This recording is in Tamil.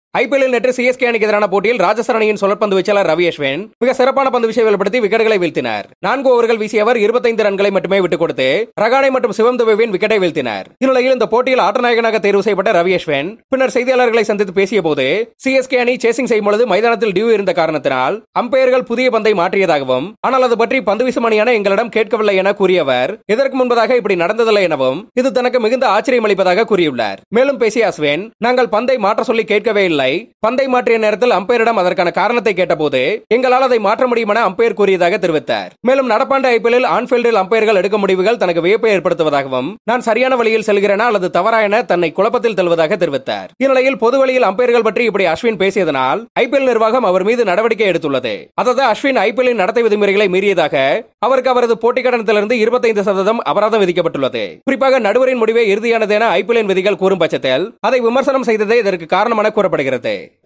ஐபிஎல்லில் நேற்று சிஎஸ்கே அணிக்கு எதிரான போட்டியில் ராஜஸ்தான் அணியின் சுழற்பந்து வீச்சாளர் ரவி அஸ்வின் மிக சிறப்பான பந்து விஷயம் வெளிப்படுத்தி விக்கெட்டுகளை வீழ்த்தினார் நான்கு ஓவர்கள் வீசிய அவர் இருபத்தைந்து ரன்களை மட்டுமே விட்டுக் கொடுத்து ரகானே மற்றும் சிவம் துபேவின் விக்கெட்டை வீழ்த்தினார் இந்நிலையில் இந்த போட்டியில் ஆட்டநாயகனாக தேர்வு செய்யப்பட்ட ரவி அஸ்வின் பின்னர் செய்தியாளர்களை சந்தித்து பேசிய போது சிஎஸ்கே அணி சேசிங் செய்யும் பொழுது மைதானத்தில் டியூ இருந்த காரணத்தினால் அம்பையர்கள் புதிய பந்தை மாற்றியதாகவும் ஆனால் அது பற்றி பந்து வீசும் அணியான எங்களிடம் கேட்கவில்லை என கூறியவர் இதற்கு முன்பதாக இப்படி நடந்ததில்லை எனவும் இது தனக்கு மிகுந்த ஆச்சரியம் அளிப்பதாக கூறியுள்ளார் மேலும் பேசிய அஸ்வின் நாங்கள் பந்தை மாற்ற சொல்லி கேட்கவே இல்லை பந்தை மாற்றிய நேரத்தில் அம்பையரிடம் அதற்கான காரணத்தை கேட்டபோது எங்களால் அதை மாற்ற முடியும் என அம்பையர் கூறியதாக தெரிவித்தார் மேலும் நடப்பாண்டு ஐபிஎல்லில் ஆன்ஃபீல்டில் அம்பையர்கள் எடுக்கும் முடிவுகள் தனக்கு வியப்பை ஏற்படுத்துவதாகவும் நான் சரியான வழியில் செல்கிறேனா அல்லது தவறா என தன்னை குழப்பத்தில் தள்ளுவதாக தெரிவித்தார் இந்நிலையில் பொது வழியில் அம்பையர்கள் பற்றி இப்படி அஸ்வின் பேசியதனால் ஐபிஎல் நிர்வாகம் அவர் மீது நடவடிக்கை எடுத்துள்ளது அதாவது அஸ்வின் ஐபிஎல்லின் நடத்தை விதிமுறைகளை மீறியதாக அவருக்கு அவரது போட்டி கடனத்திலிருந்து இருபத்தைந்து சதவீதம் அபராதம் விதிக்கப்பட்டுள்ளது குறிப்பாக நடுவரின் முடிவே இறுதியானது என ஐபிஎல்லின் விதிகள் கூறும் பட்சத்தில் அதை விமர்சனம் செய்ததே இதற்கு காரணம் என கூறப்படுகிறது